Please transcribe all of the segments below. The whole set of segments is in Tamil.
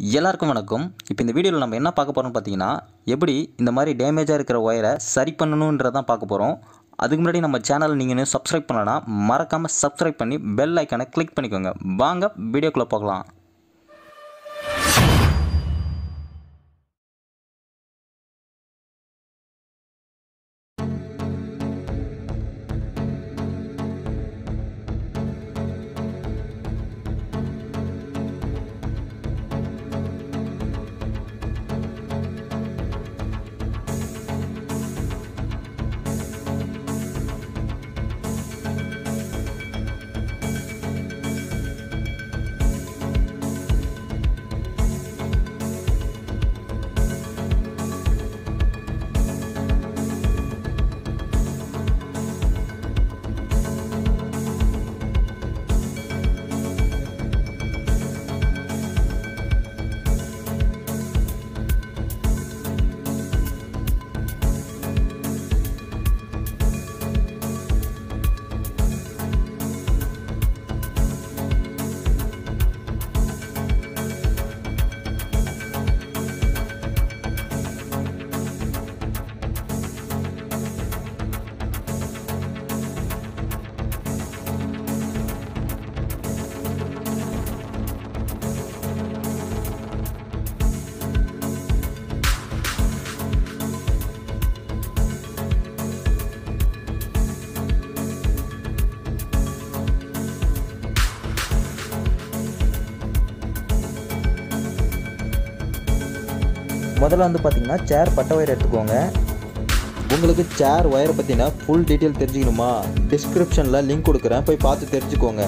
எல்லாருக்கும் வணக்கம் இப்போ இந்த வீடியோவில் நம்ம என்ன பார்க்க போகிறோம்னு பார்த்தீங்கன்னா எப்படி இந்த மாதிரி டேமேஜாக இருக்கிற ஒயரை சரி பண்ணணுன்றதான் பார்க்க போகிறோம் அதுக்கு முன்னாடி நம்ம சேனல் நீங்கள் இன்னும் சப்ஸ்கிரைப் பண்ணலன்னா மறக்காமல் சப்ஸ்கிரைப் பண்ணி பெல் ஐக்கானை கிளிக் பண்ணிக்கோங்க வாங்க வீடியோக்குள்ளே போகலாம் முதல்ல வந்து பார்த்தீங்கன்னா சேர் பட்டை ஒயர் எடுத்துக்கோங்க உங்களுக்கு சேர் ஒயரை பற்றின ஃபுல் டீட்டெயில் தெரிஞ்சுக்கணுமா டிஸ்கிரிப்ஷனில் லிங்க் கொடுக்குறேன் போய் பார்த்து தெரிஞ்சுக்கோங்க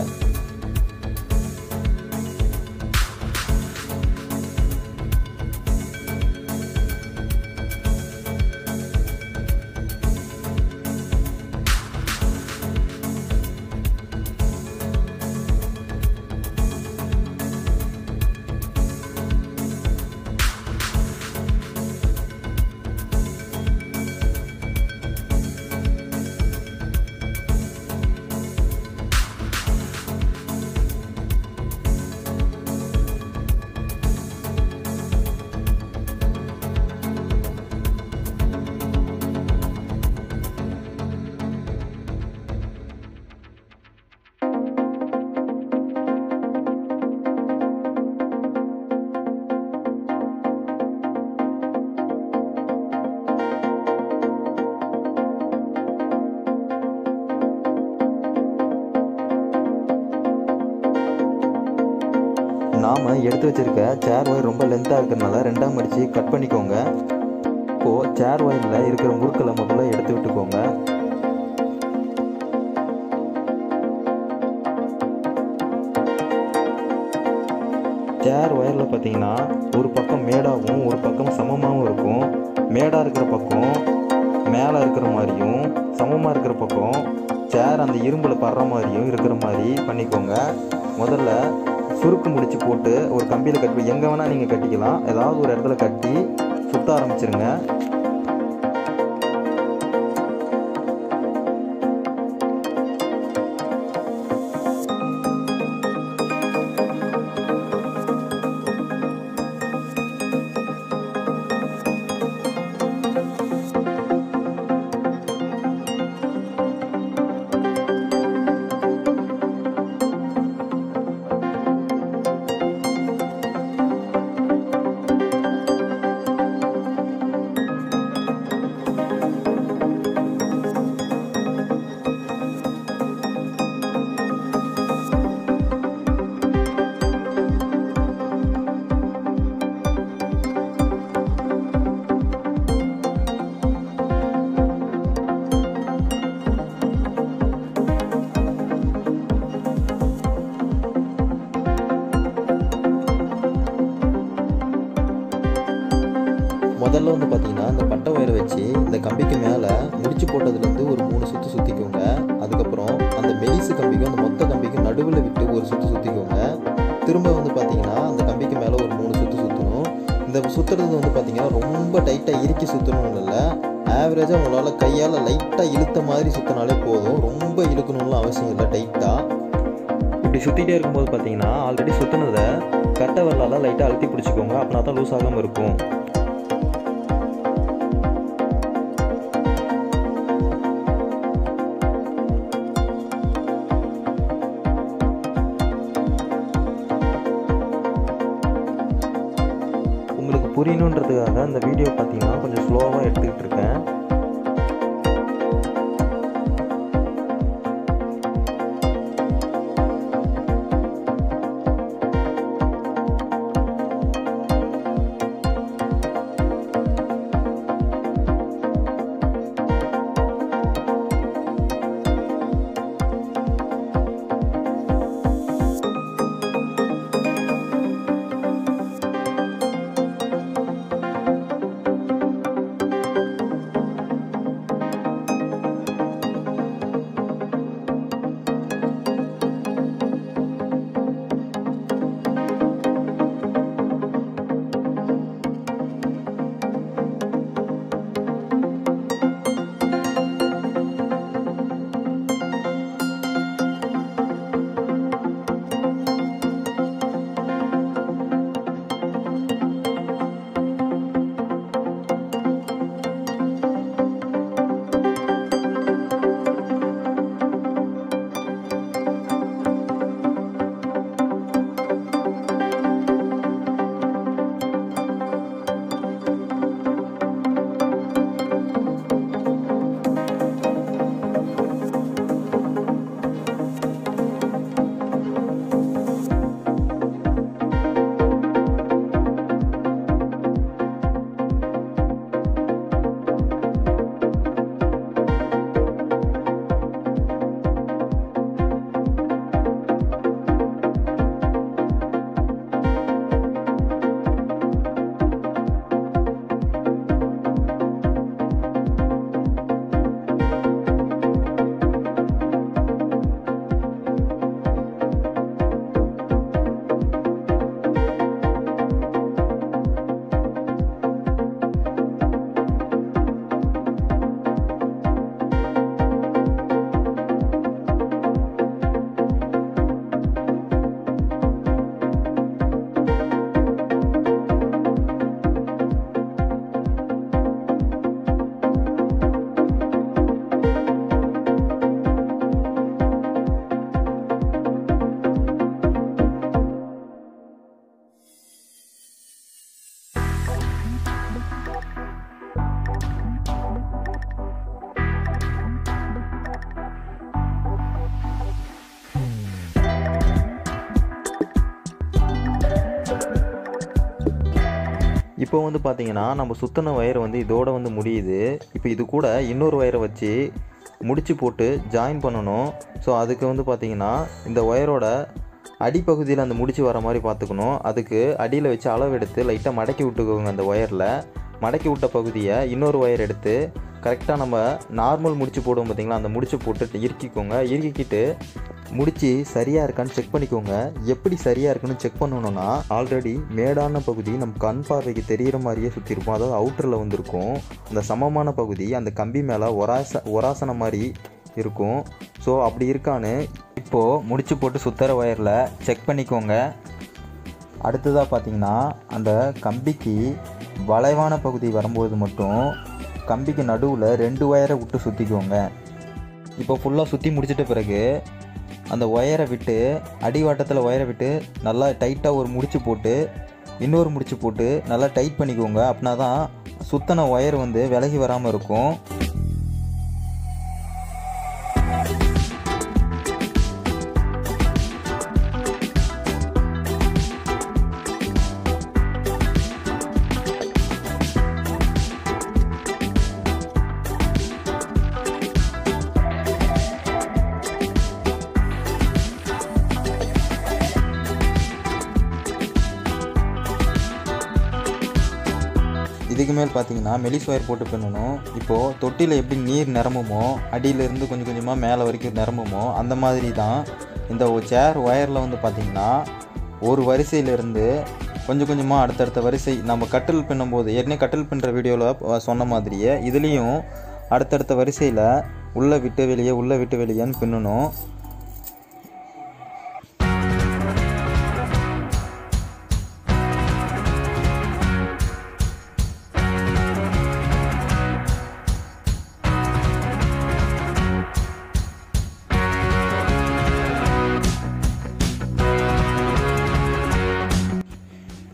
நாம் எடுத்து வச்சிருக்க சேர் ஒயர் ரொம்ப லென்த்தாக இருக்கிறதுனால ரெண்டாம் அடித்து கட் பண்ணிக்கோங்க இப்போது சேர் ஒயரில் இருக்கிற முறுக்களை முதல்ல எடுத்து விட்டுக்கோங்க சேர் ஒயரில் பார்த்தீங்கன்னா ஒரு பக்கம் மேடாகவும் ஒரு பக்கம் சமமாகவும் இருக்கும் மேடாக இருக்கிற பக்கம் மேலே இருக்கிற மாதிரியும் சமமாக இருக்கிற பக்கம் சேர் அந்த இரும்பில் படுற மாதிரியும் இருக்கிற மாதிரி பண்ணிக்கோங்க முதல்ல சுருக்கு முடிச்சு போட்டு ஒரு கம்பியில் கட்டி எங்கே வேணால் நீங்கள் கட்டிக்கலாம் ஏதாவது ஒரு இடத்துல கட்டி சுத்த ஆரம்பிச்சிருங்க முதல்ல வந்து பார்த்தீங்கன்னா இந்த பட்டை ஒயரை வச்சு இந்த கம்பிக்கு மேலே முடிச்சு போட்டதுலேருந்து ஒரு மூணு சுற்று சுற்றிக்கோங்க அதுக்கப்புறம் அந்த மெலிசு கம்பிக்கும் அந்த மொத்த கம்பிக்கும் நடுவில் விட்டு ஒரு சுற்று சுற்றிக்கோங்க திரும்ப வந்து பார்த்தீங்கன்னா அந்த கம்பிக்கு மேலே ஒரு மூணு சுற்று சுற்றணும் இந்த சுற்றுறது வந்து பார்த்தீங்கன்னா ரொம்ப டைட்டாக இறுக்கி சுற்றணும்னு இல்லை ஆவரேஜாக உங்களால் கையால் லைட்டாக இழுத்த மாதிரி சுற்றினாலே போதும் ரொம்ப இழுக்கணும்னு அவசியம் இல்லை டைட்டாக இப்படி இப்படி சுற்றிட்டே இருக்கும்போது பார்த்தீங்கன்னா ஆல்ரெடி சுற்றினதை கட்டை வரலால் லைட்டாக அழுத்தி பிடிச்சிக்கோங்க அப்படின்னா தான் லூஸ் ஆகாமல் இருக்கும் உங்களுக்கு புரியணுன்றதுக்காக அந்த வீடியோ பார்த்தீங்கன்னா கொஞ்சம் ஸ்லோவாக எடுத்துக்கிட்டு இருக்கேன் இப்போ வந்து பார்த்தீங்கன்னா நம்ம சுத்தின ஒயர் வந்து இதோட வந்து முடியுது இப்போ இது கூட இன்னொரு ஒயரை வச்சு முடிச்சு போட்டு ஜாயின் பண்ணணும் ஸோ அதுக்கு வந்து பார்த்தீங்கன்னா இந்த ஒயரோட அடிப்பகுதியில் அந்த முடிச்சு வர மாதிரி பார்த்துக்கணும் அதுக்கு அடியில் வச்சு அளவு எடுத்து லைட்டாக மடக்கி விட்டுக்கோங்க அந்த ஒயரில் மடக்கி விட்ட பகுதியை இன்னொரு ஒயர் எடுத்து கரெக்டாக நம்ம நார்மல் முடிச்சு போடுவோம் பார்த்தீங்களா அந்த முடிச்சு போட்டு இறுக்கிக்கோங்க இறுக்கிக்கிட்டு முடிச்சு சரியாக இருக்கான்னு செக் பண்ணிக்கோங்க எப்படி சரியாக இருக்குன்னு செக் பண்ணணும்னா ஆல்ரெடி மேடான பகுதி நம்ம கண் பார்வைக்கு தெரிகிற மாதிரியே சுற்றிருப்போம் அதாவது அவுட்டரில் வந்திருக்கும் அந்த சமமான பகுதி அந்த கம்பி மேலே ஒராச ஒராசன மாதிரி இருக்கும் ஸோ அப்படி இருக்கான்னு இப்போது முடிச்சு போட்டு சுத்தர ஒயரில் செக் பண்ணிக்கோங்க அடுத்ததாக பார்த்தீங்கன்னா அந்த கம்பிக்கு வளைவான பகுதி வரும்போது மட்டும் கம்பிக்கு நடுவில் ரெண்டு ஒயரை விட்டு சுற்றிக்கோங்க இப்போ ஃபுல்லாக சுற்றி முடிச்சிட்ட பிறகு அந்த ஒயரை விட்டு அடிவாட்டத்தில் ஒயரை விட்டு நல்லா டைட்டாக ஒரு முடிச்சு போட்டு இன்னொரு முடிச்சு போட்டு நல்லா டைட் பண்ணிக்கோங்க அப்படின்னா தான் சுத்தன ஒயர் வந்து விலகி வராமல் இருக்கும் இதுக்கு மேல் பார்த்தீங்கன்னா மெலிஸ் ஒயர் போட்டு பின்னணும் இப்போது தொட்டியில் எப்படி நீர் நிரம்புமோ அடியிலேருந்து கொஞ்சம் கொஞ்சமாக மேலே வரைக்கும் நிரம்புமோ அந்த மாதிரி தான் இந்த சேர் ஒயரில் வந்து பார்த்திங்கன்னா ஒரு வரிசையிலேருந்து கொஞ்சம் கொஞ்சமாக அடுத்தடுத்த வரிசை நம்ம கட்டில் பின்னும்போது ஏற்கனவே கட்டில் பின்னுற வீடியோவில் சொன்ன மாதிரியே இதுலேயும் அடுத்தடுத்த வரிசையில் உள்ளே விட்டு வெளியே உள்ளே விட்டு வெளியேன்னு பின்னணும்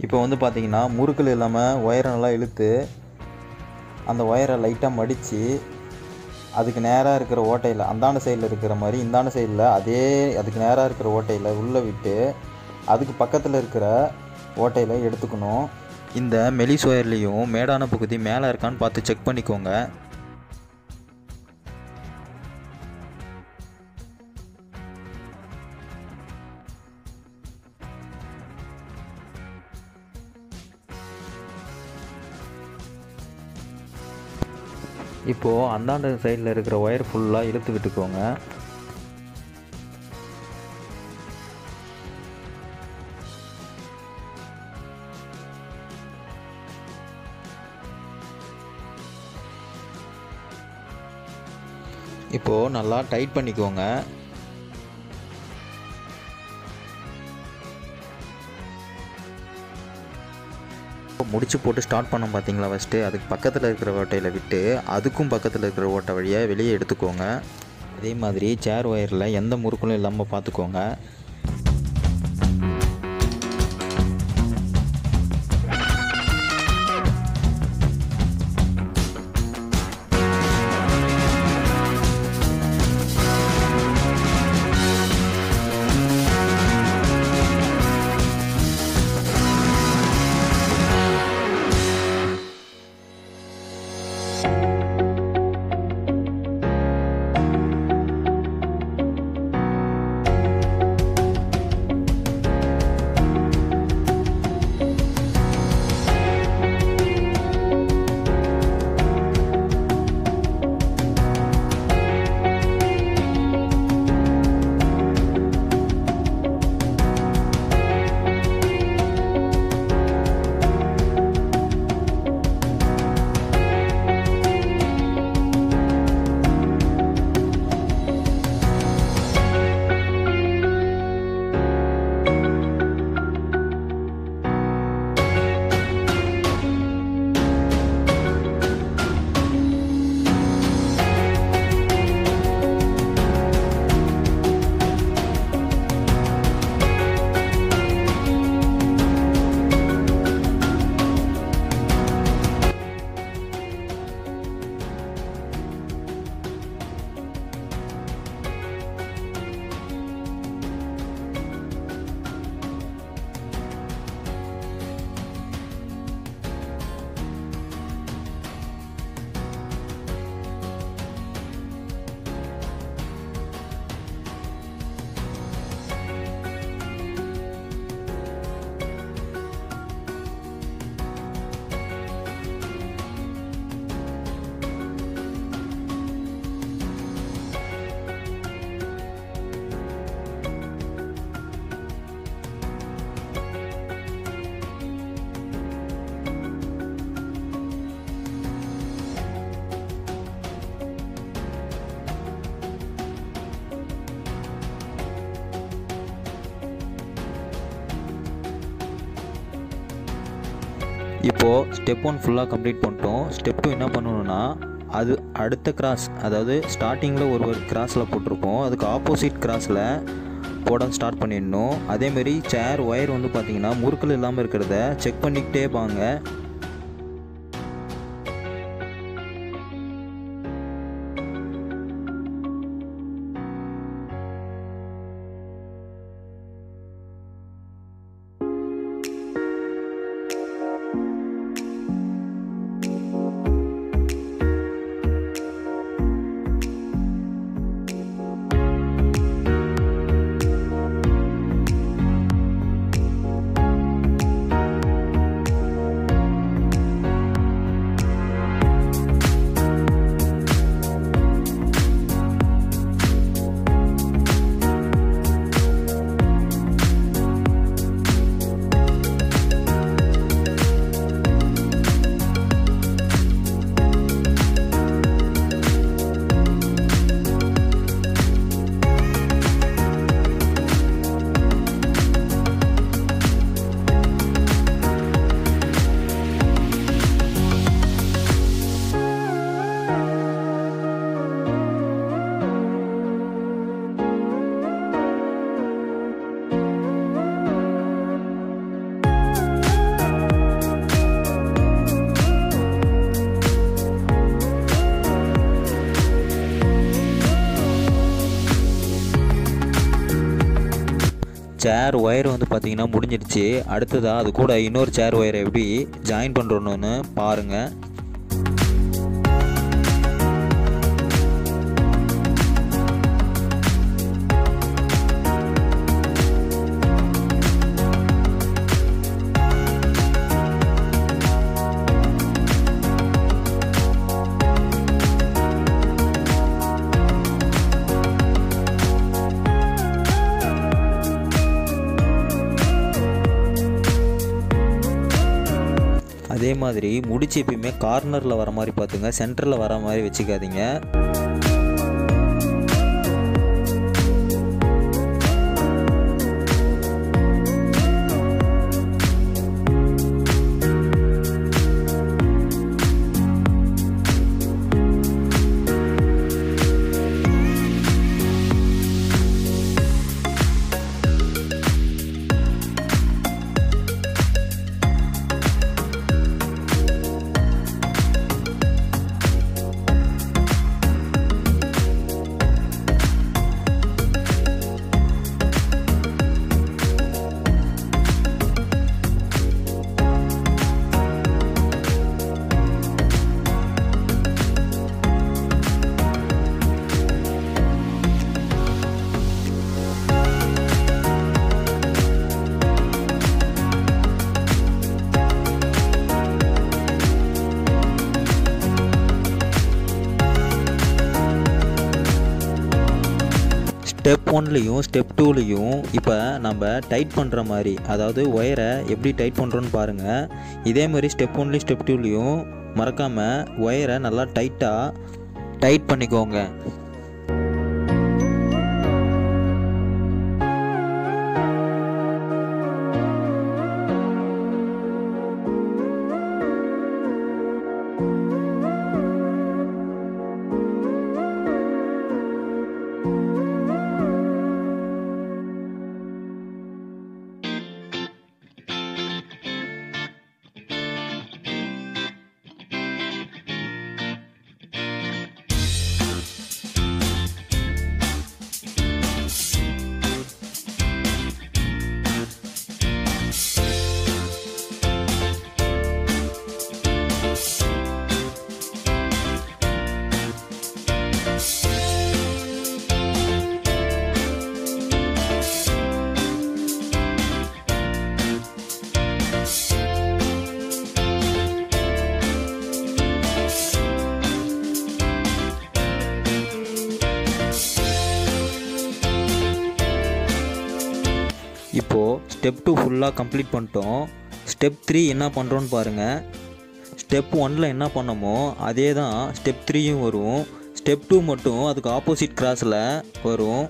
இப்போ வந்து பார்த்தீங்கன்னா முறுக்கல் இல்லாமல் ஒயரை நல்லா இழுத்து அந்த ஒயரை லைட்டாக மடித்து அதுக்கு நேராக இருக்கிற ஓட்டையில் அந்தாண்ட சைடில் இருக்கிற மாதிரி இந்தாண்ட சைடில் அதே அதுக்கு நேராக இருக்கிற ஓட்டையில் உள்ளே விட்டு அதுக்கு பக்கத்தில் இருக்கிற ஓட்டையில் எடுத்துக்கணும் இந்த மெலிஸ் ஒயர்லேயும் மேடான பகுதி மேலே இருக்கான்னு பார்த்து செக் பண்ணிக்கோங்க இப்போது அந்தாண்ட சைடில் இருக்கிற ஒயர் ஃபுல்லாக இழுத்து விட்டுக்கோங்க இப்போது நல்லா டைட் பண்ணிக்கோங்க முடிச்சு போட்டு ஸ்டார்ட் பண்ணோம் பார்த்தீங்களா ஃபஸ்ட்டு அதுக்கு பக்கத்தில் இருக்கிற ஓட்டையில் விட்டு அதுக்கும் பக்கத்தில் இருக்கிற ஓட்டை வழியாக வெளியே எடுத்துக்கோங்க அதே மாதிரி சேர் ஒயரில் எந்த முறுக்களும் இல்லாமல் பார்த்துக்கோங்க இப்போது ஸ்டெப் ஒன் ஃபுல்லாக கம்ப்ளீட் பண்ணிட்டோம் ஸ்டெப் டூ என்ன பண்ணணும்னா அது அடுத்த கிராஸ் அதாவது ஸ்டார்டிங்கில் ஒரு ஒரு கிராஸில் போட்டிருப்போம் அதுக்கு ஆப்போசிட் கிராஸில் போட ஸ்டார்ட் பண்ணிடணும் அதேமாரி சேர் ஒயர் வந்து பார்த்திங்கன்னா முறுக்கல் இல்லாமல் இருக்கிறத செக் பண்ணிக்கிட்டே வாங்க சேர் ஒயர் வந்து பார்த்தீங்கன்னா முடிஞ்சிடுச்சு அடுத்ததாக அது கூட இன்னொரு சேர் ஒயரை எப்படி ஜாயின் பண்ணுறோன்னு பாருங்கள் அதே மாதிரி முடிச்சு எப்பயுமே கார்னரில் வர மாதிரி பார்த்துங்க சென்டரில் வர மாதிரி வச்சுக்காதீங்க ஸ்டெப் ஒன்லேயும் ஸ்டெப் டூலேயும் இப்போ நம்ம டைட் பண்ணுற மாதிரி அதாவது ஒயரை எப்படி டைட் பண்ணுறோன்னு பாருங்கள் இதே மாதிரி ஸ்டெப் ஒன்லேயும் ஸ்டெப் டூலேயும் மறக்காமல் ஒயரை நல்லா டைட்டாக டைட் பண்ணிக்கோங்க இப்போது ஸ்டெப் டூ ஃபுல்லாக கம்ப்ளீட் பண்ணிட்டோம் ஸ்டெப் த்ரீ என்ன பண்ணுறோன்னு பாருங்கள் ஸ்டெப் ஒனில் என்ன பண்ணமோ அதே தான் ஸ்டெப் த்ரீயும் வரும் ஸ்டெப் டூ மட்டும் அதுக்கு ஆப்போசிட் கிராஸில் வரும்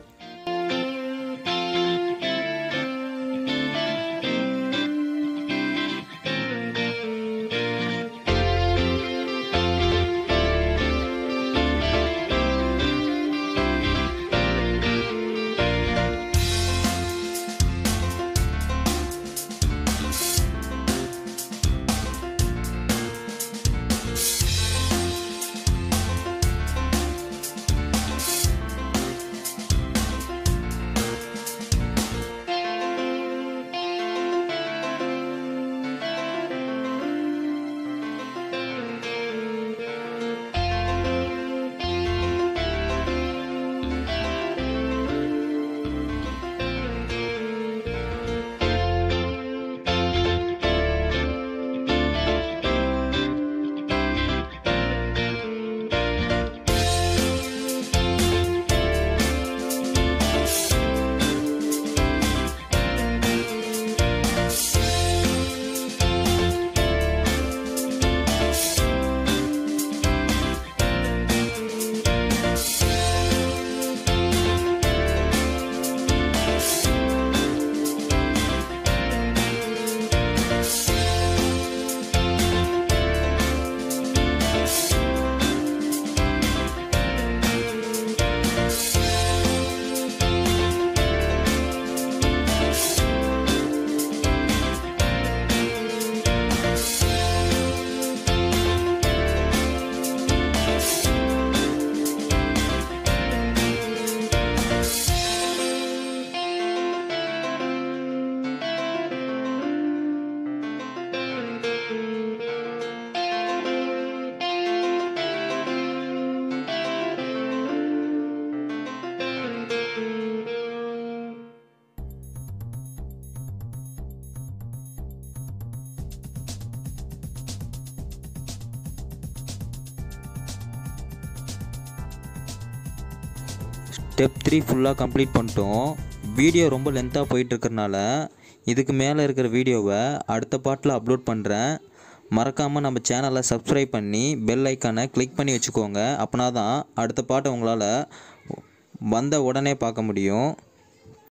ஸ்டெப் த்ரீ ஃபுல்லாக கம்ப்ளீட் பண்ணிட்டோம் வீடியோ ரொம்ப லென்த்தாக போயிட்டுருக்கறனால இதுக்கு மேலே இருக்கிற வீடியோவை அடுத்த பாட்டில் அப்லோட் பண்ணுறேன் மறக்காமல் நம்ம சேனலை சப்ஸ்கிரைப் பண்ணி பெல் ஐக்கானை கிளிக் பண்ணி வச்சுக்கோங்க அப்படின்னா தான் அடுத்த பாட்டை உங்களால் வந்த உடனே பார்க்க முடியும்